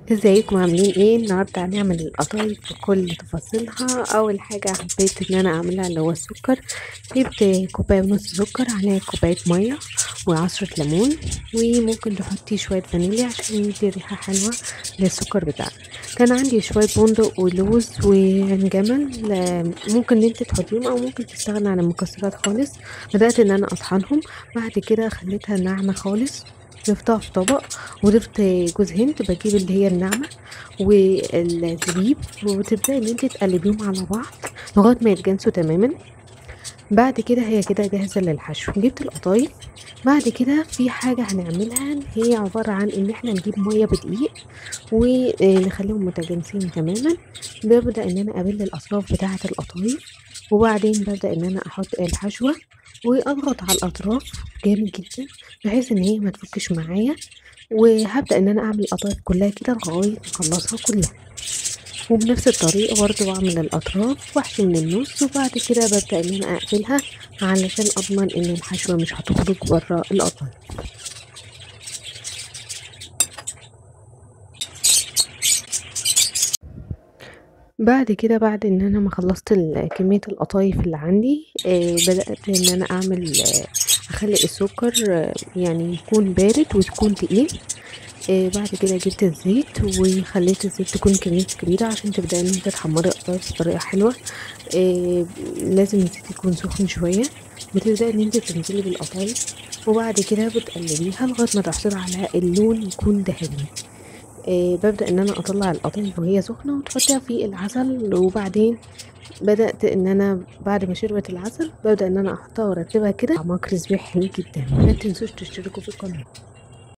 ازيكم عاملين ايه النهارده هنعمل القطايف بكل تفاصيلها اول حاجه حبيت ان انا اعملها اللي هو السكر جبت كوبايه ونص سكر عليها كوبايه ميه وعصره ليمون وممكن تحطي شويه فانيليا عشان يدي ريحه حلوه للسكر بتاعك كان عندي شويه بندق ولوز وعين جمل آه، ممكن ان انت تحطيهم او ممكن تستغنى عن المكسرات خالص بدات ان انا اطحنهم بعد كده خليتها ناعمه خالص ضفتها في طبق وضفت جوز هند بجيب اللي هي الناعمة والزبيب وتبدأي ان انت تقلبيهم على بعض لغاية ما يتجانسوا تماما بعد كده هي كده جاهزة للحشو جبت القطايف بعد كده في حاجة هنعملها هي عبارة عن ان احنا نجيب مية بدقيق ونخليهم متجانسين تماما ببدأ ان انا ابل الاطراف بتاعة القطايف وبعدين ببدأ ان انا احط الحشوة واضغط على الاطراف جامد جدا بحيث ان هي ما تفكش معايا وهبدأ ان انا اعمل القطايف كلها كده لغاية ما اخلصها كلها وبنفس الطريقة برضو بعمل الأطراف وأحشي من النص وبعد كده ببدأ إن أنا أقفلها علشان أضمن إن الحشوة مش هتخرج برا القطايف بعد كده بعد ان انا ما خلصت ال- كمية القطايف اللي عندي آه بدأت ان انا اعمل آه اخلي السكر آه يعني يكون بارد ويكون تقيل آه بعد كده جبت الزيت وخليت الزيت تكون كمية كبيرة عشان تبدأي ان انت تحمري القطايف بطريقة حلوة آه لازم الزيت يكون سخن شوية بتبدأي ان انت تنزلي بالقطايف وبعد كده بتقلبيها لغاية ما تحصلي على اللون يكون ذهبي آه ببدأ ان انا اطلع القطايف وهي سخنة وتحطيها في العسل وبعدين بدأت ان انا بعد ما شربت العسل ببدأ ان انا احطها وارتبها كده طعمها كريسبي حلو جدا ما تنسوش تشتركوا في القناة